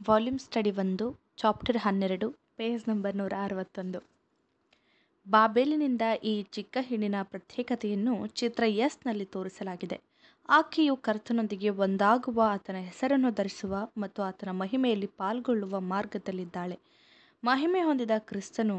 volume study ಒಂದು chapter ಹನ್ನೆರಡು page number ನೂರ ಅರವತ್ತೊಂದು ಬಾಬೆಲಿನಿಂದ ಈ ಚಿಕ್ಕ ಹೆಣ್ಣಿನ ಪ್ರತ್ಯೇಕತೆಯನ್ನು ಚಿತ್ರ ಎಸ್ನಲ್ಲಿ ತೋರಿಸಲಾಗಿದೆ ಆಕೆಯು ಕರ್ತನೊಂದಿಗೆ ಒಂದಾಗುವ ಆತನ ಹೆಸರನ್ನು ಧರಿಸುವ ಮತ್ತು ಆತನ ಮಹಿಮೆಯಲ್ಲಿ ಪಾಲ್ಗೊಳ್ಳುವ ಮಾರ್ಗದಲ್ಲಿದ್ದಾಳೆ ಮಹಿಮೆ ಹೊಂದಿದ ಕ್ರಿಸ್ತನು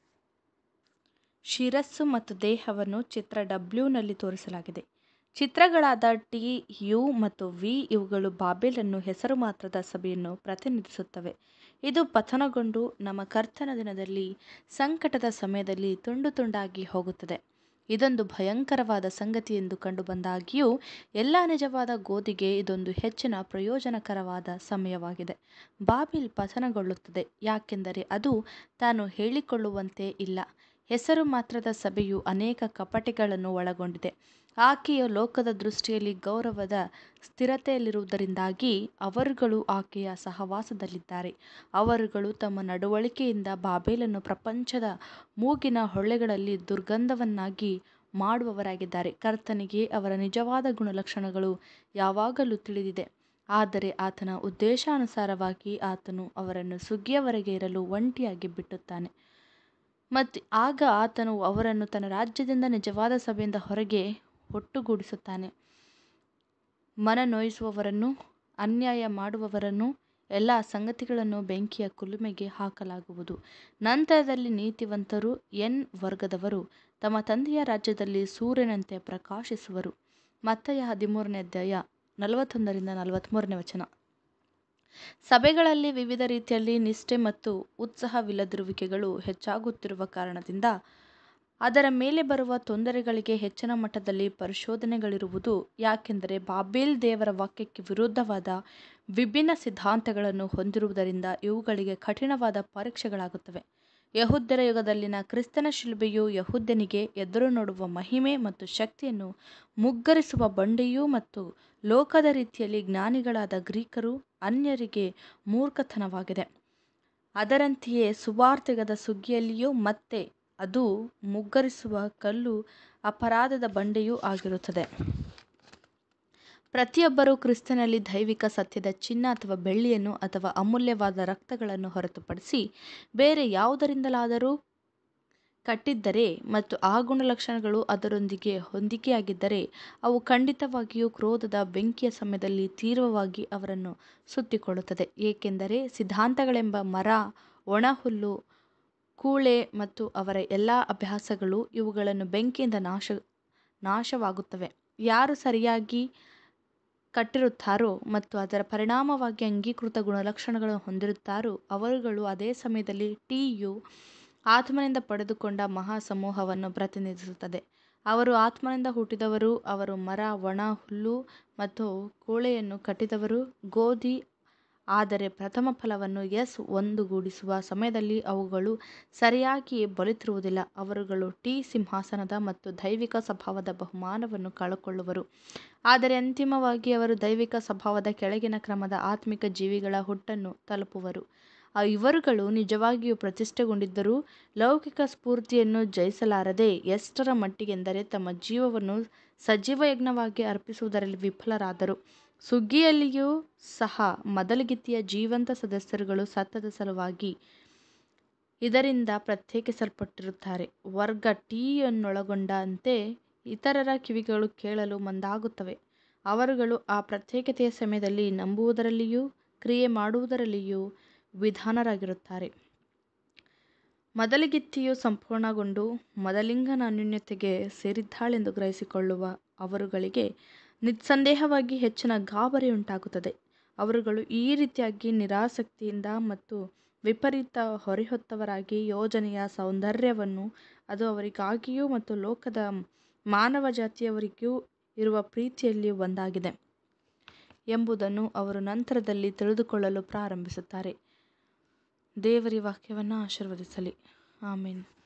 ಶಿರಸ್ಸು ಮತ್ತು ದೇಹವನ್ನು ಚಿತ್ರ ಡಬ್ಲ್ಯೂನಲ್ಲಿ ತೋರಿಸಲಾಗಿದೆ ಚಿತ್ರಗಳಾದ ಟಿ ಯು ಮತ್ತು ವಿ ಇವುಗಳು ಬಾಬೆಲನ್ನು ಹೆಸರು ಮಾತ್ರದ ಸಭೆಯನ್ನು ಪ್ರತಿನಿಧಿಸುತ್ತವೆ ಇದು ಪತನಗೊಂಡು ನಮ್ಮ ಕರ್ತನ ದಿನದಲ್ಲಿ ಸಂಕಟದ ಸಮಯದಲ್ಲಿ ತುಂಡು ತುಂಡಾಗಿ ಹೋಗುತ್ತದೆ ಇದೊಂದು ಭಯಂಕರವಾದ ಸಂಗತಿ ಎಂದು ಕಂಡುಬಂದಾಗ್ಯೂ ಎಲ್ಲ ನಿಜವಾದ ಗೋಧಿಗೆ ಇದೊಂದು ಹೆಚ್ಚಿನ ಪ್ರಯೋಜನಕರವಾದ ಸಮಯವಾಗಿದೆ ಬಾಬಿಲ್ ಪತನಗೊಳ್ಳುತ್ತದೆ ಯಾಕೆಂದರೆ ಅದು ತಾನು ಹೇಳಿಕೊಳ್ಳುವಂತೆ ಇಲ್ಲ ಹೆಸರು ಮಾತ್ರದ ಸಭೆಯು ಅನೇಕ ಕಪಟಿಗಳನ್ನು ಒಳಗೊಂಡಿದೆ ಆಕೆಯು ಲೋಕದ ದೃಷ್ಟಿಯಲ್ಲಿ ಗೌರವದ ಸ್ಥಿರತೆಯಲ್ಲಿರುವುದರಿಂದಾಗಿ ಅವರುಗಳು ಆಕೆಯ ಸಹವಾಸದಲ್ಲಿದ್ದಾರೆ ಅವರುಗಳು ತಮ್ಮ ನಡವಳಿಕೆಯಿಂದ ಬಾಬೇಲನ್ನು ಪ್ರಪಂಚದ ಮೂಗಿನ ಹೊಳ್ಳೆಗಳಲ್ಲಿ ದುರ್ಗಂಧವನ್ನಾಗಿ ಮಾಡುವವರಾಗಿದ್ದಾರೆ ಕರ್ತನಿಗೆ ಅವರ ನಿಜವಾದ ಗುಣಲಕ್ಷಣಗಳು ಯಾವಾಗಲೂ ತಿಳಿದಿದೆ ಆದರೆ ಆತನ ಉದ್ದೇಶಾನುಸಾರವಾಗಿ ಆತನು ಅವರನ್ನು ಸುಗ್ಗಿಯವರೆಗೆ ಇರಲು ಒಂಟಿಯಾಗಿ ಬಿಟ್ಟುತ್ತಾನೆ ಮತ್ತು ಆಗ ಆತನು ಅವರನ್ನು ತನ್ನ ರಾಜ್ಯದಿಂದ ನಿಜವಾದ ಸಭೆಯಿಂದ ಹೊರಗೆ ಒಟ್ಟುಗೂಡಿಸುತ್ತಾನೆ ಮನನೊಯಿಸುವವರನ್ನು ಅನ್ಯಾಯ ಮಾಡುವವರನ್ನು ಎಲ್ಲ ಸಂಗತಿಗಳನ್ನು ಬೆಂಕಿಯ ಕುಲುಮೆಗೆ ಹಾಕಲಾಗುವುದು ನಂತರದಲ್ಲಿ ನೀತಿವಂತರು ಎನ್ ವರ್ಗದವರು ತಮ್ಮ ತಂದೆಯ ರಾಜ್ಯದಲ್ಲಿ ಸೂರ್ಯನಂತೆ ಪ್ರಕಾಶಿಸುವರು ಮತ್ತಯ ಹದಿಮೂರನೇ ಅಧ್ಯಾಯ ನಲವತ್ತೊಂದರಿಂದ ನಲವತ್ತ್ಮೂರನೇ ವಚನ ಸಭೆಗಳಲ್ಲಿ ವಿವಿಧ ರೀತಿಯಲ್ಲಿ ನಿಷ್ಠೆ ಮತ್ತು ಉತ್ಸಾಹವಿಲ್ಲದಿರುವಿಕೆಗಳು ಹೆಚ್ಚಾಗುತ್ತಿರುವ ಕಾರಣದಿಂದ ಅದರ ಮೇಲೆ ಬರುವ ತೊಂದರೆಗಳಿಗೆ ಹೆಚ್ಚಿನ ಮಟ್ಟದಲ್ಲಿ ಪರಿಶೋಧನೆಗಳಿರುವುದು ಯಾಕೆಂದರೆ ಬಾಬೇಲ್ ದೇವರ ವಾಕ್ಯಕ್ಕೆ ವಿರುದ್ಧವಾದ ವಿಭಿನ್ನ ಸಿದ್ಧಾಂತಗಳನ್ನು ಹೊಂದಿರುವುದರಿಂದ ಇವುಗಳಿಗೆ ಕಠಿಣವಾದ ಪರೀಕ್ಷೆಗಳಾಗುತ್ತವೆ ಯಹುದ್ಯರ ಯುಗದಲ್ಲಿನ ಕ್ರಿಸ್ತನ ಶಿಲ್ಬೆಯು ಯಹುದ್ಯನಿಗೆ ಎದುರು ನೋಡುವ ಮಹಿಮೆ ಮತ್ತು ಶಕ್ತಿಯನ್ನು ಮುಗ್ಗರಿಸುವ ಬಂಡೆಯೂ ಮತ್ತು ಲೋಕದ ರೀತಿಯಲ್ಲಿ ಜ್ಞಾನಿಗಳಾದ ಗ್ರೀಕರು ಅನ್ಯರಿಗೆ ಮೂರ್ಖತನವಾಗಿದೆ ಅದರಂತೆಯೇ ಸುವಾರ್ತೆಗದ ಸುಗ್ಗಿಯಲ್ಲಿಯೂ ಮತ್ತೆ ಅದು ಮುಗ್ಗರಿಸುವ ಕಲ್ಲು ಅಪರಾಧದ ಬಂಡೆಯೂ ಆಗಿರುತ್ತದೆ ಪ್ರತಿಯೊಬ್ಬರೂ ಕ್ರಿಸ್ತನಲ್ಲಿ ದೈವಿಕ ಸತ್ಯದ ಚಿನ್ನ ಅಥವಾ ಬೆಳ್ಳಿಯನ್ನು ಅಥವಾ ಅಮೂಲ್ಯವಾದ ರಕ್ತಗಳನ್ನು ಹೊರತುಪಡಿಸಿ ಬೇರೆ ಯಾವುದರಿಂದಲಾದರೂ ಕಟ್ಟಿದ್ದರೆ ಮತ್ತು ಆ ಗುಣಲಕ್ಷಣಗಳು ಅದರೊಂದಿಗೆ ಹೊಂದಿಕೆಯಾಗಿದ್ದರೆ ಅವು ಖಂಡಿತವಾಗಿಯೂ ಕ್ರೋಧದ ಬೆಂಕಿಯ ಸಮಯದಲ್ಲಿ ತೀವ್ರವಾಗಿ ಅವರನ್ನು ಸುತ್ತಿಕೊಳ್ಳುತ್ತದೆ ಏಕೆಂದರೆ ಸಿದ್ಧಾಂತಗಳೆಂಬ ಮರ ಒಣಹುಲ್ಲು ಕೂಳೆ ಮತ್ತು ಅವರ ಎಲ್ಲ ಅಭ್ಯಾಸಗಳು ಇವುಗಳನ್ನು ಬೆಂಕಿಯಿಂದ ನಾಶ ನಾಶವಾಗುತ್ತವೆ ಯಾರು ಸರಿಯಾಗಿ ಕಟ್ಟಿರುತ್ತಾರೋ ಮತ್ತು ಅದರ ಪರಿಣಾಮವಾಗಿ ಅಂಗೀಕೃತ ಗುಣಲಕ್ಷಣಗಳನ್ನು ಹೊಂದಿರುತ್ತಾರೋ ಅವರುಗಳು ಅದೇ ಸಮಯದಲ್ಲಿ ಟಿ ಯು ಆತ್ಮನಿಂದ ಪಡೆದುಕೊಂಡ ಮಹಾ ಸಮೂಹವನ್ನು ಪ್ರತಿನಿಧಿಸುತ್ತದೆ ಅವರು ಆತ್ಮನಿಂದ ಹುಟ್ಟಿದವರು ಅವರು ಮರ ಒಣ ಹುಲ್ಲು ಮತ್ತು ಕೂಳೆಯನ್ನು ಕಟ್ಟಿದವರು ಗೋಧಿ ಆದರೆ ಪ್ರಥಮ ಫಲವನ್ನು ಎಸ್ ಒಂದುಗೂಡಿಸುವ ಸಮಯದಲ್ಲಿ ಅವುಗಳು ಸರಿಯಾಗಿ ಬಲಿತಿರುವುದಿಲ್ಲ ಅವರುಗಳು ಟಿ ಸಿಂಹಾಸನದ ಮತ್ತು ದೈವಿಕ ಸ್ವಭಾವದ ಬಹುಮಾನವನ್ನು ಕಳಕೊಳ್ಳುವರು ಆದರೆ ಅಂತಿಮವಾಗಿ ಅವರು ದೈವಿಕ ಸ್ವಭಾವದ ಕೆಳಗಿನ ಕ್ರಮದ ಆತ್ಮಿಕ ಜೀವಿಗಳ ಹುಟ್ಟನ್ನು ತಲುಪುವರು ಇವರುಗಳು ನಿಜವಾಗಿಯೂ ಪ್ರತಿಷ್ಠೆಗೊಂಡಿದ್ದರೂ ಲೌಕಿಕ ಸ್ಫೂರ್ತಿಯನ್ನು ಜಯಿಸಲಾರದೆ ಎಷ್ಟರ ಮಟ್ಟಿಗೆಂದರೆ ತಮ್ಮ ಜೀವವನ್ನು ಸಜೀವ ಯಜ್ಞವಾಗಿ ಅರ್ಪಿಸುವುದರಲ್ಲಿ ವಿಫಲರಾದರು ಸುಗ್ಗಿಯಲ್ಲಿಯೂ ಸಹ ಮೊದಲಿಗಿತ್ತಿಯ ಜೀವಂತ ಸದಸ್ಯರುಗಳು ಸತ್ತದ ಸಲುವಾಗಿ ಇದರಿಂದ ಪ್ರತ್ಯೇಕಿಸಲ್ಪಟ್ಟಿರುತ್ತಾರೆ ವರ್ಗ ಟಿಯನ್ನೊಳಗೊಂಡಂತೆ ಇತರರ ಕಿವಿಗಳು ಕೇಳಲು ಮಂದಾಗುತ್ತವೆ ಅವರುಗಳು ಆ ಪ್ರತ್ಯೇಕತೆಯ ಸಮಯದಲ್ಲಿ ನಂಬುವುದರಲ್ಲಿಯೂ ಕ್ರಿಯೆ ಮಾಡುವುದರಲ್ಲಿಯೂ ವಿಧಾನರಾಗಿರುತ್ತಾರೆ ಮೊದಲಿಗಿತ್ತಿಯು ಸಂಪೂರ್ಣಗೊಂಡು ಮೊದಲಿಂಗನ ಅನ್ಯೋನ್ಯತೆಗೆ ಸೇರಿದ್ದಾಳೆಂದು ಗ್ರಹಿಸಿಕೊಳ್ಳುವ ಅವರುಗಳಿಗೆ ನಿಸ್ಸಂದೇಹವಾಗಿ ಹೆಚ್ಚಿನ ಗಾಬರಿಯುಂಟಾಗುತ್ತದೆ ಅವರುಗಳು ಈ ರೀತಿಯಾಗಿ ನಿರಾಸಕ್ತಿಯಿಂದ ಮತ್ತು ವಿಪರೀತ ಹೊರೆಹೊತ್ತವರಾಗಿ ಯೋಜನೆಯ ಸೌಂದರ್ಯವನ್ನು ಅದು ಅವರಿಗಾಗಿಯೂ ಮತ್ತು ಲೋಕದ ಮಾನವ ಜಾತಿಯವರಿಗೂ ಇರುವ ಪ್ರೀತಿಯಲ್ಲಿ ಒಂದಾಗಿದೆ ಎಂಬುದನ್ನು ಅವರು ನಂತರದಲ್ಲಿ ತಿಳಿದುಕೊಳ್ಳಲು ಪ್ರಾರಂಭಿಸುತ್ತಾರೆ ದೇವರ ವಾಕ್ಯವನ್ನು ಆಶೀರ್ವದಿಸಲಿ ಆಮೇನ್